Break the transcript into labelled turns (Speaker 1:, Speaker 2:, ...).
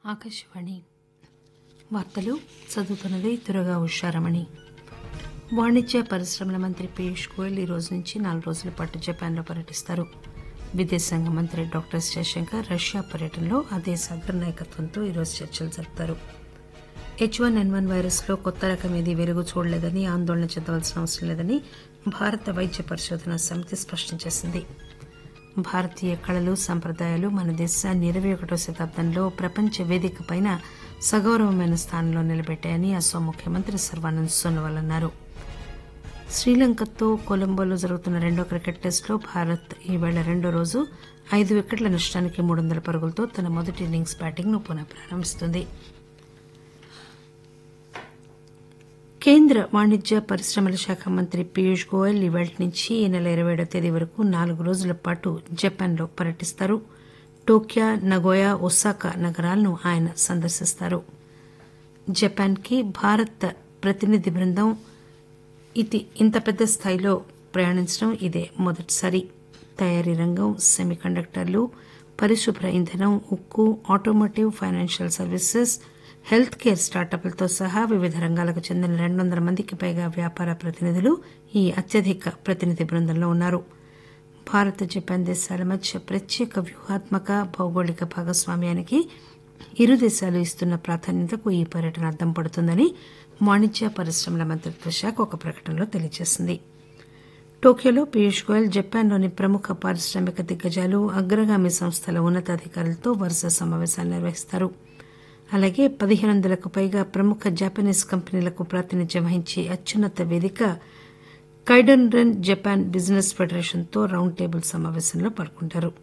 Speaker 1: ఆకాశవాణి వార్తలు చదువుతున్నది దురగా ఉషారమణి వాణిజ్య పరిశ్రమల మంత్రి పీయూష్ గోయల్ ఈ రోజు నుంచి నాలుగు రోజుల పాటు జపాన్లో పర్యటిస్తారు విదేశాంగ మంత్రి డాక్టర్ ఎస్ జయశంకర్ రష్యా పర్యటనలో ఆ దేశ అగ్రనాయకత్వంతో ఈరోజు చర్చలు జరుపుతారు హెచ్ వన్ ఎన్ వన్ వైరస్లో కొత్త రకం ఏదీ వెలుగు చూడలేదని ఆందోళన చెందవలసిన అవసరం లేదని భారత వైద్య పరిశోధన సమితి స్పష్టం చేసింది భారతీయ కళలు సంప్రదాయాలు మన దేశాన్ని ఇరవై ఒకటో శతాబ్దంలో ప్రపంచ వేదికపైన సగౌరవమైన స్థానంలో నిలబెట్టాయని అస్సాం ముఖ్యమంత్రి సర్వానంద్ సోనోవాల్ అన్నారు శ్రీలంకతో కొలంబోలో జరుగుతున్న రెండో క్రికెట్ టెస్టులో భారత్ ఈవేళ రెండో రోజు ఐదు వికెట్ల నష్టానికి మూడు వందల పరుగులతో తన మొదటి ఇన్నింగ్స్ బ్యాటింగ్ను పునః ప్రారంభిస్తుంది కేంద్ర వాణిజ్య పరిశ్రమల శాఖ మంత్రి పీయూష్ గోయల్ ఈవేళ నుంచి ఈ నెల ఇరవై ఏడో తేదీ వరకు నాలుగు రోజుల పాటు జపాన్లో పర్యటిస్తారు టోక్యో నగోయా ఒసాకా నగరాలను ఆయన సందర్శిస్తారు జపాన్కి భారత ప్రతినిధి బృందం ఇది ఇంత పెద్ద స్థాయిలో ప్రయాణించడం ఇదే మొదటిసారి తయారీ రంగం సెమీ కండక్టర్లు పరిశుభ్ర ఇంధనం ఉక్కు automotive financial services health care స్టార్టప్లతో సహా వివిధ రంగాలకు చెందిన రెండు వందల మందికి పైగా వ్యాపార ప్రతినిధులు ఈ అత్యధిక ప్రతినిధి బృందంలో ఉన్నారు భారత్ జపాన్ దేశాల మధ్య ప్రత్యేక వ్యూహాత్మక భౌగోళిక భాగస్వామ్యానికి ఇరు దేశాలు ఇస్తున్న ప్రాధాన్యతకు ఈ పర్యటన అద్దం పడుతుందని వాణిజ్య పరిశ్రమల మంత్రిత్వ శాఖ ఒక ప్రకటనలో తెలియజేసింది టోక్యోలో పీయూష్ గోయల్ జపాన్లోని ప్రముఖ పారిశ్రామిక దిగ్గజాలు అగ్రగామి సంస్థల ఉన్నతాధికారులతో వరుస సమావేశాలు నిర్వహిస్తారు అలాగే పదిహేను వందలకు పైగా ప్రముఖ జపనీస్ కంపెనీలకు ప్రాతినిధ్యం వహించే అత్యున్నత వేదిక కైడెన్రెన్ జపాన్ బిజినెస్ ఫెడరేషన్తో రౌండ్ టేబుల్ సమావేశంలో పాల్గొంటారు